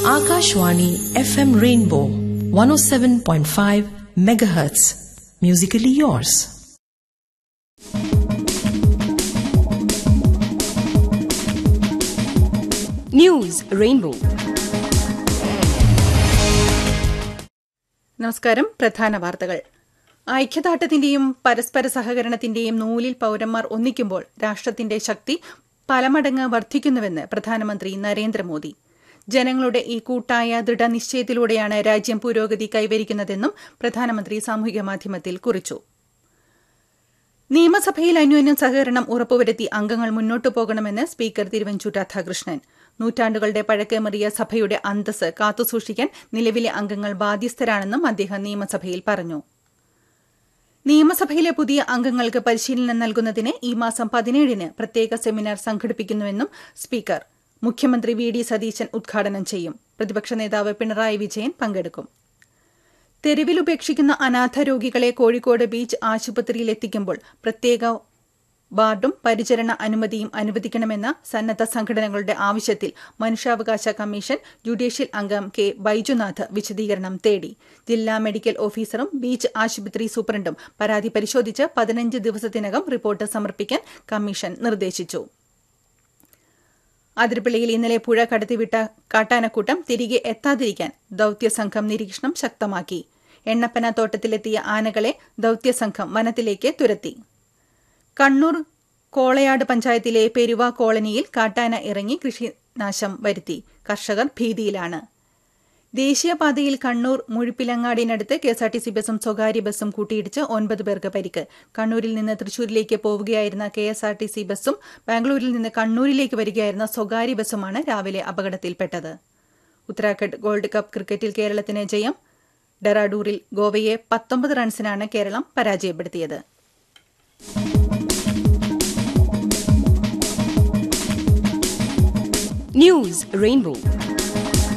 Akashwani FM Rainbow 107.5 megahertz. Musically yours. News rainbow നമസ്കാരം പ്രധാന വാർത്തകൾ ഐക്യദാർഢ്യത്തിന്റെയും പരസ്പര സഹകരണത്തിന്റെയും നൂലിൽ പൌരന്മാർ ഒന്നിക്കുമ്പോൾ രാഷ്ട്രത്തിന്റെ ശക്തി പലമടങ്ങ് വർദ്ധിക്കുന്നുവെന്ന് പ്രധാനമന്ത്രി നരേന്ദ്രമോദി ജനങ്ങളുടെ ഈ കൂട്ടായ ദൃഢനിശ്ചയത്തിലൂടെയാണ് രാജ്യം പുരോഗതി കൈവരിക്കുന്നതെന്നും പ്രധാനമന്ത്രി സാമൂഹിക മാധ്യമത്തിൽ കുറിച്ചു നിയമസഭയിൽ അന്യോന്യം സഹകരണം ഉറപ്പുവരുത്തി അംഗങ്ങൾ മുന്നോട്ടു പോകണമെന്ന് സ്പീക്കർ തിരുവഞ്ചൂർ രാധാകൃഷ്ണൻ നൂറ്റാണ്ടുകളുടെ പഴക്കമേറിയ സഭയുടെ അന്തസ് കാത്തുസൂക്ഷിക്കാൻ നിലവിലെ അംഗങ്ങൾ ബാധ്യസ്ഥരാണെന്നും അദ്ദേഹം നിയമസഭയിൽ പറഞ്ഞു നിയമസഭയിലെ പുതിയ അംഗങ്ങൾക്ക് പരിശീലനം നൽകുന്നതിന് ഈ മാസം പതിനേഴിന് പ്രത്യേക സെമിനാർ സംഘടിപ്പിക്കുന്നുവെന്നും സ്പീക്കർ മുഖ്യമന്ത്രി വി ഡി സതീശൻ ഉദ്ഘാടനം ചെയ്യും പ്രതിപക്ഷ നേതാവ് പിണറായി വിജയൻ പങ്കെടുക്കും തെരുവിലുപേക്ഷിക്കുന്ന അനാഥ രോഗികളെ കോഴിക്കോട് ബീച്ച് ആശുപത്രിയിൽ എത്തിക്കുമ്പോൾ പ്രത്യേക വാർഡും പരിചരണ അനുമതിയും അനുവദിക്കണമെന്ന സന്നദ്ധ സംഘടനകളുടെ ആവശ്യത്തിൽ മനുഷ്യാവകാശ കമ്മീഷൻ ജുഡീഷ്യൽ അംഗം കെ ബൈജുനാഥ് വിശദീകരണം തേടി ജില്ലാ മെഡിക്കൽ ഓഫീസറും ബീച്ച് ആശുപത്രി സൂപ്രണ്ടും പരാതി പരിശോധിച്ച് പതിനഞ്ച് ദിവസത്തിനകം റിപ്പോർട്ട് സമർപ്പിക്കാൻ കമ്മീഷൻ നിർദ്ദേശിച്ചു അതിർപ്പിള്ളിയിൽ ഇന്നലെ പുഴ കടത്തിവിട്ട കാട്ടാനക്കൂട്ടം തിരികെ എത്താതിരിക്കാൻ ദൌത്യസംഘം നിരീക്ഷണം ശക്തമാക്കി എണ്ണപ്പന തോട്ടത്തിലെത്തിയ ആനകളെ ദൌത്യസംഘം വനത്തിലേക്ക് തുരത്തി കണ്ണൂർ കോളയാട് പഞ്ചായത്തിലെ പെരുവ കോളനിയിൽ കാട്ടാന ഇറങ്ങി കൃഷിനാശം വരുത്തി കർഷകർ ഭീതിയിലാണ് ദേശീയപാതയിൽ കണ്ണൂർ മുഴുപ്പിലങ്ങാടിനടുത്ത് കെഎസ്ആർടിസി ബസും സ്വകാര്യ ബസും കൂട്ടിയിടിച്ച് ഒൻപത് പേർക്ക് പരിക്ക് കണ്ണൂരിൽ നിന്ന് തൃശൂരിലേക്ക് പോവുകയായിരുന്ന കെഎസ്ആർടിസി ബസും ബാംഗ്ലൂരിൽ നിന്ന് കണ്ണൂരിലേക്ക് വരികയായിരുന്ന സ്വകാര്യ ബസുമാണ് രാവിലെ അപകടത്തിൽപ്പെട്ടത് ഉത്തരാഖണ്ഡ് ഗോൾഡ് കപ്പ് ക്രിക്കറ്റിൽ കേരളത്തിന് ജയം ഡെറാഡൂറിൽ ഗോവയെ പത്തൊമ്പത് റൺസിനാണ് കേരളം പരാജയപ്പെടുത്തിയത് ന്യൂസ് റെയിൻബോ